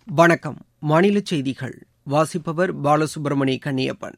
வணக்கம் மாநில செய்திகள் வாசிப்பவர் பாலசுப்ரமணி கன்னியப்பன்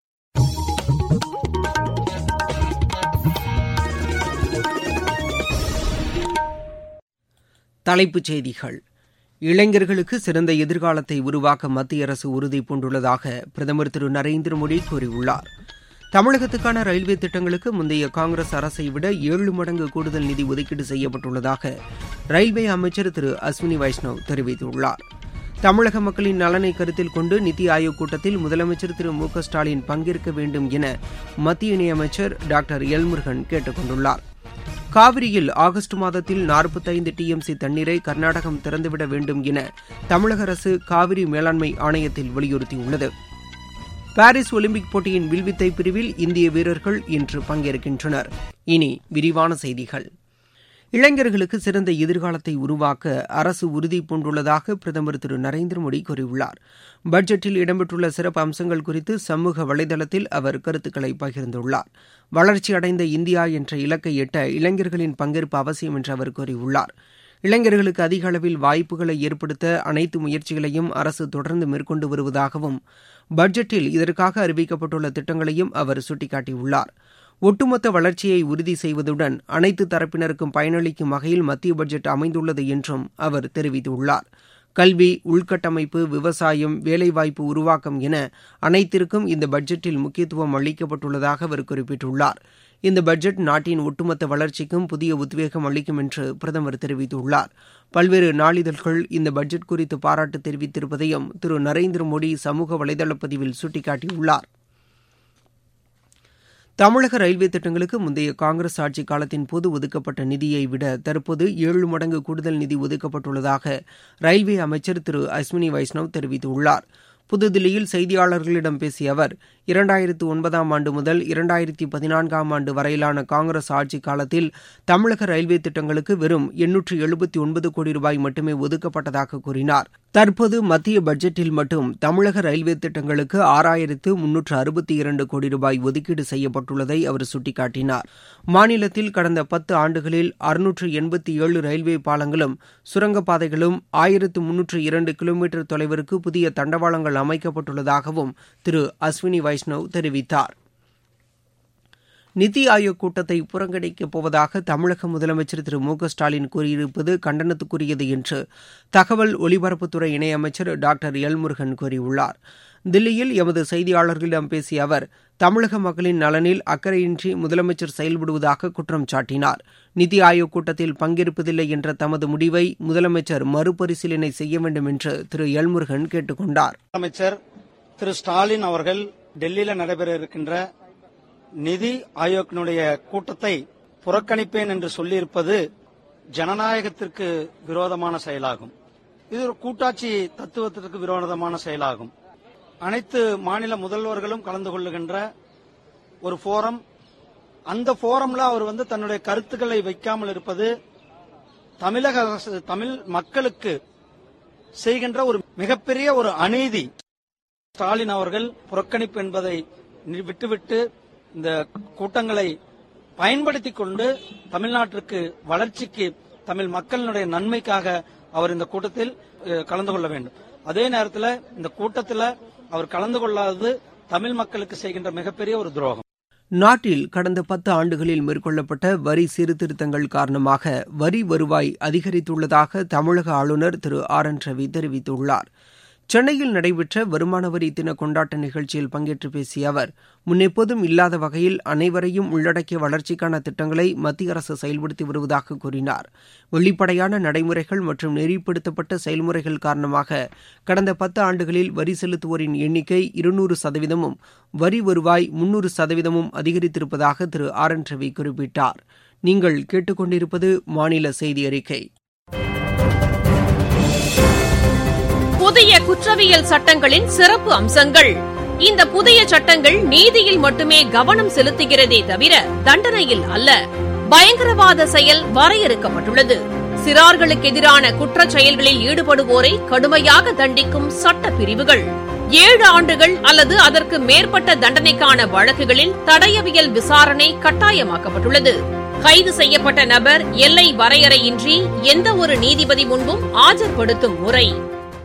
தலைப்புச் செய்திகள் இளைஞர்களுக்கு சிறந்த எதிர்காலத்தை உருவாக்க மத்திய அரசு உறுதி பூண்டுள்ளதாக பிரதமர் திரு நரேந்திர மோடி கூறியுள்ளார் தமிழகத்துக்கான ரயில்வே திட்டங்களுக்கு முந்தைய காங்கிரஸ் அரசை விட ஏழு மடங்கு கூடுதல் நிதி ஒதுக்கீடு செய்யப்பட்டுள்ளதாக ரயில்வே அமைச்சர் திரு அஸ்வினி வைஷ்ணவ் தெரிவித்துள்ளார் தமிழக மக்களின் நலனை கருத்தில் கொண்டு நித்தி ஆயோக் கூட்டத்தில் முதலமைச்சர் திரு மு க ஸ்டாலின் பங்கேற்க வேண்டும் என மத்திய இணையமைச்சர் டாக்டர் எல்முருகன் கேட்டுக் கொண்டுள்ளார் காவிரியில் ஆகஸ்ட் மாதத்தில் நாற்பத்தைந்து டிஎம்சி தண்ணீரை கர்நாடகம் திறந்துவிட வேண்டும் என தமிழக அரசு காவிரி மேலாண்மை ஆணையத்தில் வலியுறுத்தியுள்ளது பாரிஸ் ஒலிம்பிக் போட்டியின் வில்வித்தை பிரிவில் இந்திய வீரர்கள் இன்று பங்கேற்கின்றனர் இனி விரிவான செய்திகள் இளைஞர்களுக்கு சிறந்த எதிர்காலத்தை உருவாக்க அரசு உறுதி பூண்டுள்ளதாக பிரதமர் திரு நரேந்திர மோடி கூறியுள்ளார் பட்ஜெட்டில் இடம்பெற்றுள்ள சிறப்பு அம்சங்கள் குறித்து சமூக வலைதளத்தில் அவர் கருத்துக்களை பகிர்ந்துள்ளார் வளர்ச்சியடைந்த இந்தியா என்ற இலக்கை எட்ட இளைஞர்களின் பங்கேற்பு அவசியம் என்று அவர் கூறியுள்ளார் இளைஞர்களுக்கு அதிக அளவில் வாய்ப்புகளை ஏற்படுத்த அனைத்து முயற்சிகளையும் அரசு தொடர்ந்து மேற்கொண்டு வருவதாகவும் பட்ஜெட்டில் இதற்காக அறிவிக்கப்பட்டுள்ள திட்டங்களையும் அவர் சுட்டிக்காட்டியுள்ளார் ஒட்டுமொத்த வளர்ச்சியை உறுதி செய்வதுடன் அனைத்து தரப்பினருக்கும் பயனளிக்கும் வகையில் மத்திய பட்ஜெட் அமைந்துள்ளது என்றும் அவர் தெரிவித்துள்ளார் கல்வி உள்கட்டமைப்பு விவசாயம் வேலைவாய்ப்பு உருவாக்கம் என அனைத்திற்கும் இந்த பட்ஜெட்டில் முக்கியத்துவம் அளிக்கப்பட்டுள்ளதாக அவர் குறிப்பிட்டுள்ளார் இந்த பட்ஜெட் நாட்டின் ஒட்டுமொத்த வளர்ச்சிக்கும் புதிய உத்வேகம் அளிக்கும் என்று பிரதமர் தெரிவித்துள்ளார் பல்வேறு நாளிதழ்கள் இந்த பட்ஜெட் குறித்து பாராட்டு தெரிவித்திருப்பதையும் திரு நரேந்திர மோடி சமூக வலைதள பதிவில் சுட்டிக்காட்டியுள்ளார் தமிழக ரயில்வே திட்டங்களுக்கு முந்தைய காங்கிரஸ் ஆட்சி காலத்தின் போது ஒதுக்கப்பட்ட நிதியை விட தற்போது ஏழு மடங்கு கூடுதல் நிதி ஒதுக்கப்பட்டுள்ளதாக ரயில்வே அமைச்சர் திரு அஸ்வினி வைஷ்ணவ் தெரிவித்துள்ளார் புதுதில்லியில் செய்தியாளர்களிடம் பேசிய அவர் இரண்டாயிரத்து ஒன்பதாம் ஆண்டு முதல் இரண்டாயிரத்தி பதினான்காம் ஆண்டு வரையிலான காங்கிரஸ் ஆட்சி காலத்தில் தமிழக ரயில்வே திட்டங்களுக்கு வெறும் எண்ணூற்று எழுபத்தி ஒன்பது கோடி ரூபாய் மட்டுமே ஒதுக்கப்பட்டதாக கூறினார் தற்போது மத்திய பட்ஜெட்டில் மட்டும் தமிழக ரயில்வே திட்டங்களுக்கு ஆறாயிரத்து முன்னூற்று அறுபத்தி இரண்டு கோடி ரூபாய் ஒதுக்கீடு செய்யப்பட்டுள்ளதை அவர் சுட்டிக்காட்டினார் மாநிலத்தில் கடந்த பத்து ஆண்டுகளில் அறுநூற்று எண்பத்தி ஏழு ரயில்வே பாலங்களும் சுரங்கப்பாதைகளும் ஆயிரத்து முன்னூற்று இரண்டு கிலோமீட்டர் தொலைவிற்கு புதிய தண்டவாளங்கள் அமைக்கப்பட்டுள்ளதாகவும் திரு அஸ்வினி வைஷ்ணவ் தெரிவித்தார் நித்தி ஆயோக் கூட்டத்தை புறக்கணிக்கப் போவதாக தமிழக முதலமைச்சர் திரு மு க ஸ்டாலின் கூறியிருப்பது கண்டனத்துக்குரியது என்று தகவல் ஒலிபரப்புத்துறை இணையமைச்சர் டாக்டர் எல் முருகன் கூறியுள்ளார் தில்லியில் எமது செய்தியாளர்களிடம் பேசிய அவர் தமிழக மக்களின் நலனில் அக்கறையின்றி முதலமைச்சர் செயல்படுவதாக குற்றம் சாட்டினார் நித்தி ஆயோக் கூட்டத்தில் பங்கேற்பதில்லை என்ற தமது முடிவை முதலமைச்சர் மறுபரிசீலனை செய்ய வேண்டும் என்று திரு எல்முருகன் கேட்டுக் கொண்டார் அமைச்சர் திரு ஸ்டாலின் அவர்கள் டெல்லியில் நடைபெற இருக்கின்ற நிதி ஆயோக்கினுடைய கூட்டத்தை புறக்கணிப்பேன் என்று சொல்லியிருப்பது ஜனநாயகத்திற்கு விரோதமான செயலாகும் இது ஒரு கூட்டாட்சி தத்துவத்திற்கு விரோதமான செயலாகும் அனைத்து மாநில முதல்வர்களும் கலந்து கொள்ளுகின்ற ஒரு போரம் அந்த போரம்ல அவர் வந்து தன்னுடைய கருத்துக்களை வைக்காமல் இருப்பது தமிழக அரசு தமிழ் மக்களுக்கு செய்கின்ற ஒரு மிகப்பெரிய ஒரு அநீதி ஸ்டாலின் அவர்கள் புறக்கணிப்பு என்பதை விட்டுவிட்டு இந்த கூட்டங்களை பயன்படுத்திக் கொண்டு தமிழ்நாட்டிற்கு வளர்ச்சிக்கு தமிழ் மக்களினுடைய நன்மைக்காக அவர் இந்த கூட்டத்தில் கலந்து கொள்ள வேண்டும் அதே நேரத்தில் இந்த கூட்டத்தில் அவர் கலந்து கொள்ளாதது தமிழ் மக்களுக்கு செய்கின்ற மிகப்பெரிய ஒரு துரோகம் நாட்டில் கடந்த பத்து ஆண்டுகளில் மேற்கொள்ளப்பட்ட வரி சீர்திருத்தங்கள் காரணமாக வரி வருவாய் அதிகரித்துள்ளதாக தமிழக ஆளுநர் திரு ஆர் என் ரவி தெரிவித்துள்ளார் சென்னையில் நடைபெற்ற வருமான வரி தின கொண்டாட்ட நிகழ்ச்சியில் பங்கேற்று பேசிய அவர் முன்னெப்போதும் இல்லாத வகையில் அனைவரையும் உள்ளடக்கிய வளர்ச்சிக்கான திட்டங்களை மத்திய அரசு செயல்படுத்தி வருவதாக கூறினார் வெளிப்படையான நடைமுறைகள் மற்றும் நெறிப்படுத்தப்பட்ட செயல்முறைகள் காரணமாக கடந்த பத்து ஆண்டுகளில் வரி செலுத்துவோரின் எண்ணிக்கை இருநூறு சதவீதமும் வரி வருவாய் முன்னூறு சதவீதமும் அதிகரித்திருப்பதாக திரு ஆர் என் ரவி குறிப்பிட்டார் நீங்கள் கேட்டுக்கொண்டிருப்பது மாநில செய்தி அறிக்கை புதிய குற்றவியல் சட்டங்களின் சிறப்பு அம்சங்கள் இந்த புதிய சட்டங்கள் நீதியில் மட்டுமே கவனம் செலுத்துகிறதே தவிர தண்டனையில் அல்ல பயங்கரவாத செயல் வரையறுக்கப்பட்டுள்ளது சிறார்களுக்கு எதிரான குற்றச் செயல்களில் ஈடுபடுவோரை கடுமையாக தண்டிக்கும் சட்ட பிரிவுகள் ஏழு ஆண்டுகள் அல்லது அதற்கு மேற்பட்ட தண்டனைக்கான வழக்குகளில் தடயவியல் விசாரணை கட்டாயமாக்கப்பட்டுள்ளது கைது செய்யப்பட்ட நபர் எல்லை வரையறையின்றி எந்த ஒரு நீதிபதி முன்பும் ஆஜர்படுத்தும் முறை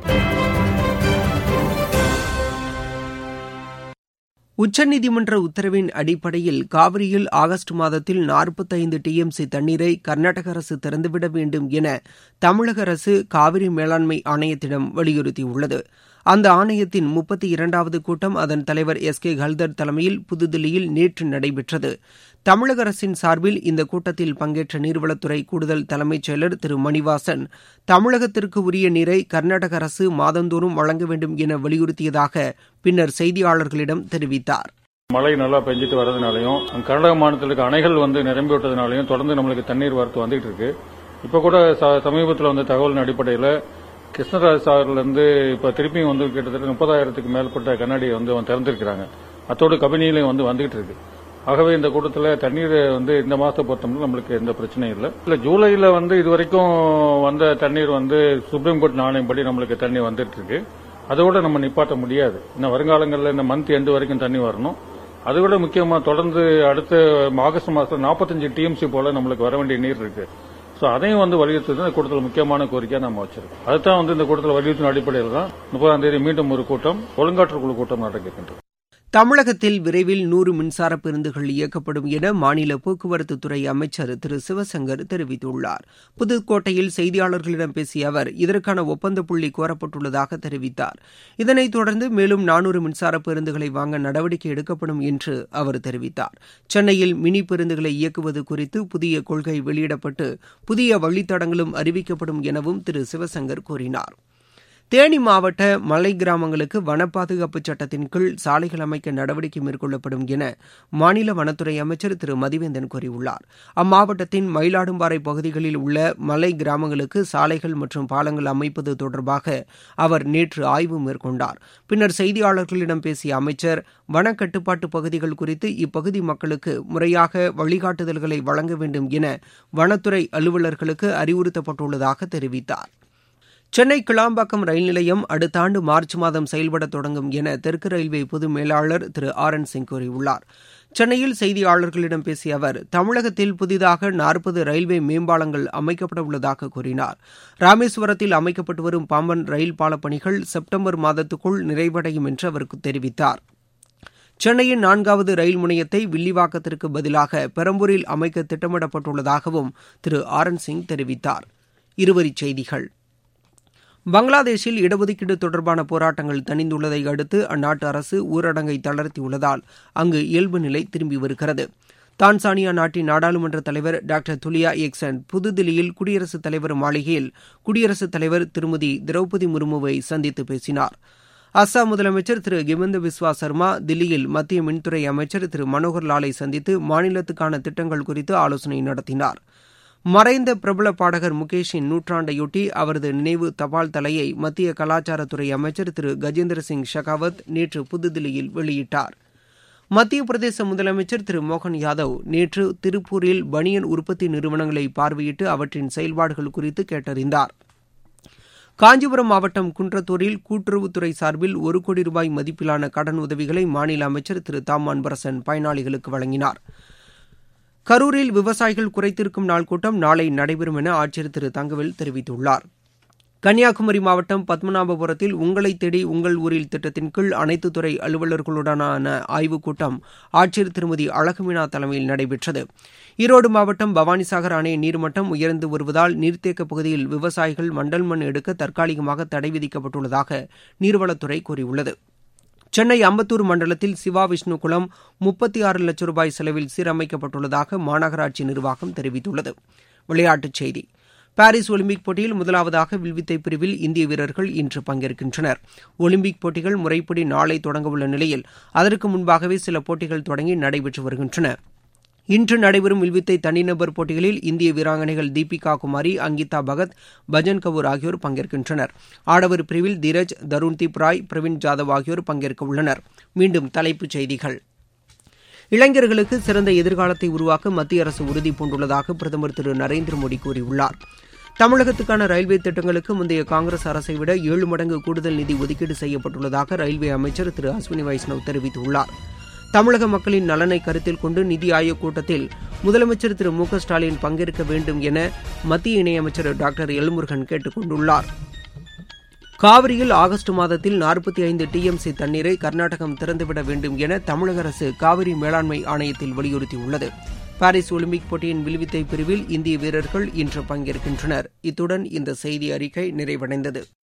உச்சநீதிமன்ற உத்தரவின் அடிப்படையில் காவிரியில் ஆகஸ்ட் மாதத்தில் நாற்பத்தைந்து டிஎம்சி தண்ணீரை கர்நாடக அரசு திறந்துவிட வேண்டும் என தமிழக அரசு காவிரி மேலாண்மை ஆணையத்திடம் வலியுறுத்தியுள்ளது அந்த ஆணையத்தின் முப்பத்தி இரண்டாவது கூட்டம் அதன் தலைவர் எஸ் கே ஹல்தர் தலைமையில் புதுதில்லியில் நேற்று நடைபெற்றது தமிழக அரசின் சார்பில் இந்த கூட்டத்தில் பங்கேற்ற நீர்வளத்துறை கூடுதல் தலைமைச் செயலர் திரு மணிவாசன் தமிழகத்திற்கு உரிய நீரை கர்நாடக அரசு மாதந்தோறும் வழங்க வேண்டும் என வலியுறுத்தியதாக பின்னர் செய்தியாளர்களிடம் தெரிவித்தார் மழை நல்லா பெஞ்சிட்டு வரதுனாலையும் கர்நாடக மாநிலத்திற்கு அணைகள் வந்து நிரம்பி விட்டதுனாலையும் தொடர்ந்து நம்மளுக்கு தண்ணீர் வரத்து வந்துட்டு இருக்கு இப்ப கூட சமீபத்தில் வந்த தகவலின் அடிப்படையில் கிருஷ்ணராஜ் சாகர்ல இருந்து இப்ப திருப்பியும் வந்து கிட்டத்தட்ட முப்பதாயிரத்துக்கு மேற்பட்ட கண்ணாடியை வந்து திறந்திருக்கிறாங்க அத்தோடு கபினியிலையும் வந்து வந்துகிட்டு இருக்கு ஆகவே இந்த கூட்டத்தில் தண்ணீர் வந்து இந்த மாசத்தை பொறுத்தவரை நம்மளுக்கு எந்த பிரச்சனையும் இல்லை இல்ல ஜூலைல வந்து இதுவரைக்கும் வந்த தண்ணீர் வந்து சுப்ரீம் கோர்ட் நாணயப்படி நம்மளுக்கு தண்ணி வந்துட்டு இருக்கு அதோட நம்ம நிப்பாட்ட முடியாது இன்னும் வருங்காலங்களில் இந்த மந்த் எண்டு வரைக்கும் தண்ணி வரணும் அதை விட முக்கியமா தொடர்ந்து அடுத்த ஆகஸ்ட் மாசத்துல நாற்பத்தஞ்சு டிஎம்சி போல நம்மளுக்கு வர வேண்டிய நீர் இருக்கு ஸோ அதையும் வந்து வலியுறுத்துறது இந்த கூட்டத்தில் முக்கியமான கோரிக்கையா நம்ம வச்சிருக்கோம் அதுதான் வந்து இந்த கூட்டத்தில் வலியுறுத்தின அடிப்படையில் தான் முப்பதாம் தேதி மீண்டும் ஒரு கூட்டம் ஒழுங்காற்றுக்குழு கூட்டம் நடக்கின்றது தமிழகத்தில் விரைவில் நூறு மின்சார பேருந்துகள் இயக்கப்படும் என மாநில போக்குவரத்துத்துறை அமைச்சர் திரு சிவசங்கர் தெரிவித்துள்ளார் புதுக்கோட்டையில் செய்தியாளர்களிடம் பேசிய அவர் இதற்கான ஒப்பந்த புள்ளி கோரப்பட்டுள்ளதாக தெரிவித்தார் இதனைத் தொடர்ந்து மேலும் நானூறு மின்சார பேருந்துகளை வாங்க நடவடிக்கை எடுக்கப்படும் என்று அவர் தெரிவித்தார் சென்னையில் மினி பேருந்துகளை இயக்குவது குறித்து புதிய கொள்கை வெளியிடப்பட்டு புதிய வழித்தடங்களும் அறிவிக்கப்படும் எனவும் திரு சிவசங்கர் கூறினார் தேனி மாவட்ட மலை கிராமங்களுக்கு வன பாதுகாப்பு சட்டத்தின் கீழ் சாலைகள் அமைக்க நடவடிக்கை மேற்கொள்ளப்படும் என மாநில வனத்துறை அமைச்சர் திரு மதிவேந்தன் கூறியுள்ளார் அம்மாவட்டத்தின் மயிலாடும்பாறை பகுதிகளில் உள்ள மலை கிராமங்களுக்கு சாலைகள் மற்றும் பாலங்கள் அமைப்பது தொடர்பாக அவர் நேற்று ஆய்வு மேற்கொண்டார் பின்னர் செய்தியாளர்களிடம் பேசிய அமைச்சர் வன கட்டுப்பாட்டு பகுதிகள் குறித்து இப்பகுதி மக்களுக்கு முறையாக வழிகாட்டுதல்களை வழங்க வேண்டும் என வனத்துறை அலுவலர்களுக்கு அறிவுறுத்தப்பட்டுள்ளதாக தெரிவித்தார் சென்னை கிளாம்பாக்கம் ரயில் நிலையம் அடுத்த ஆண்டு மார்ச் மாதம் செயல்பட தொடங்கும் என தெற்கு ரயில்வே பொது மேலாளர் திரு ஆர் என் சிங் கூறியுள்ளார் சென்னையில் செய்தியாளர்களிடம் பேசிய அவர் தமிழகத்தில் புதிதாக நாற்பது ரயில்வே மேம்பாலங்கள் அமைக்கப்பட உள்ளதாக கூறினார் ராமேஸ்வரத்தில் அமைக்கப்பட்டு வரும் பாம்பன் ரயில் பால பணிகள் செப்டம்பர் மாதத்துக்குள் நிறைவடையும் என்று அவர் தெரிவித்தார் சென்னையின் நான்காவது ரயில் முனையத்தை வில்லிவாக்கத்திற்கு பதிலாக பெரம்பூரில் அமைக்க திட்டமிடப்பட்டுள்ளதாகவும் திரு ஆர் என் சிங் தெரிவித்தார் இருவரிச் செய்திகள் பங்களாதேஷில் இடஒதுக்கீடு தொடர்பான போராட்டங்கள் தணிந்துள்ளதை அடுத்து அந்நாட்டு அரசு ஊரடங்கை தளர்த்தியுள்ளதால் அங்கு இயல்பு நிலை திரும்பி வருகிறது தான்சானியா நாட்டின் நாடாளுமன்ற தலைவர் டாக்டர் துலியா எக்சன் புதுதில்லியில் குடியரசுத் தலைவர் மாளிகையில் குடியரசுத் தலைவர் திருமதி திரௌபதி முர்முவை சந்தித்து பேசினார் அஸ்ஸாம் முதலமைச்சர் திரு ஹிமந்த பிஸ்வா சர்மா தில்லியில் மத்திய மின்துறை அமைச்சர் திரு மனோகர் லாலை சந்தித்து மாநிலத்துக்கான திட்டங்கள் குறித்து ஆலோசனை நடத்தினார் மறைந்த பிரபல பாடகர் முகேஷின் நூற்றாண்டையொட்டி அவரது நினைவு தபால் தலையை மத்திய கலாச்சாரத்துறை அமைச்சர் திரு கஜேந்திர சிங் ஷெகாவத் நேற்று புதுதில்லியில் வெளியிட்டார் மத்திய பிரதேச முதலமைச்சர் திரு மோகன் யாதவ் நேற்று திருப்பூரில் பனியன் உற்பத்தி நிறுவனங்களை பார்வையிட்டு அவற்றின் செயல்பாடுகள் குறித்து கேட்டறிந்தார் காஞ்சிபுரம் மாவட்டம் குன்றத்தூரில் கூட்டுறவுத்துறை சார்பில் ஒரு கோடி ரூபாய் மதிப்பிலான கடன் உதவிகளை மாநில அமைச்சர் திரு தாம் அன்பரசன் பயனாளிகளுக்கு வழங்கினார் கரூரில் விவசாயிகள் குறைத்திருக்கும் நாள் கூட்டம் நாளை நடைபெறும் என ஆட்சியர் திரு தங்கவேல் தெரிவித்துள்ளார் கன்னியாகுமரி மாவட்டம் பத்மநாபபுரத்தில் உங்களை தேடி உங்கள் ஊரில் திட்டத்தின் கீழ் அனைத்து துறை அலுவலர்களுடனான ஆய்வுக் கூட்டம் ஆட்சியர் திருமதி அழகுமீனா தலைமையில் நடைபெற்றது ஈரோடு மாவட்டம் பவானிசாகர் அணை நீர்மட்டம் உயர்ந்து வருவதால் நீர்த்தேக்க பகுதியில் விவசாயிகள் மண்டல் மண் எடுக்க தற்காலிகமாக தடை விதிக்கப்பட்டுள்ளதாக நீர்வளத்துறை கூறியுள்ளது சென்னை அம்பத்தூர் மண்டலத்தில் சிவா விஷ்ணு குளம் முப்பத்தி ஆறு லட்சம் ரூபாய் செலவில் சீரமைக்கப்பட்டுள்ளதாக மாநகராட்சி நிர்வாகம் தெரிவித்துள்ளது விளையாட்டுச் செய்தி பாரிஸ் ஒலிம்பிக் போட்டியில் முதலாவதாக வில்வித்தை பிரிவில் இந்திய வீரர்கள் இன்று பங்கேற்கின்றனர் ஒலிம்பிக் போட்டிகள் முறைப்படி நாளை தொடங்கவுள்ள நிலையில் அதற்கு முன்பாகவே சில போட்டிகள் தொடங்கி நடைபெற்று வருகின்றன இன்று நடைபெறும் வில்வித்தை தனிநபர் போட்டிகளில் இந்திய வீராங்கனைகள் தீபிகா குமாரி அங்கிதா பகத் பஜன் கபூர் ஆகியோர் பங்கேற்கின்றனர் ஆடவர் பிரிவில் தீரஜ் தருண்தீப் ராய் பிரவீன் ஜாதவ் ஆகியோர் பங்கேற்க உள்ளனர் மீண்டும் தலைப்புச் செய்திகள் இளைஞர்களுக்கு சிறந்த எதிர்காலத்தை உருவாக்க மத்திய அரசு உறுதி பூண்டுள்ளதாக பிரதமர் திரு நரேந்திர மோடி கூறியுள்ளார் தமிழகத்துக்கான ரயில்வே திட்டங்களுக்கு முந்தைய காங்கிரஸ் அரசை விட ஏழு மடங்கு கூடுதல் நிதி ஒதுக்கீடு செய்யப்பட்டுள்ளதாக ரயில்வே அமைச்சர் திரு அஸ்வினி வைஷ்ணவ் தெரிவித்துள்ளார் தமிழக மக்களின் நலனை கருத்தில் கொண்டு நிதி ஆயோக் கூட்டத்தில் முதலமைச்சர் திரு மு க ஸ்டாலின் பங்கேற்க வேண்டும் என மத்திய இணையமைச்சர் டாக்டர் எல்முருகன் கேட்டுக் கொண்டுள்ளார் காவிரியில் ஆகஸ்ட் மாதத்தில் நாற்பத்தி ஐந்து டிஎம்சி தண்ணீரை கர்நாடகம் திறந்துவிட வேண்டும் என தமிழக அரசு காவிரி மேலாண்மை ஆணையத்தில் வலியுறுத்தியுள்ளது பாரிஸ் ஒலிம்பிக் போட்டியின் வில்வித்தை பிரிவில் இந்திய வீரர்கள் இன்று பங்கேற்கின்றனர் இத்துடன் இந்த செய்தி அறிக்கை நிறைவடைந்தது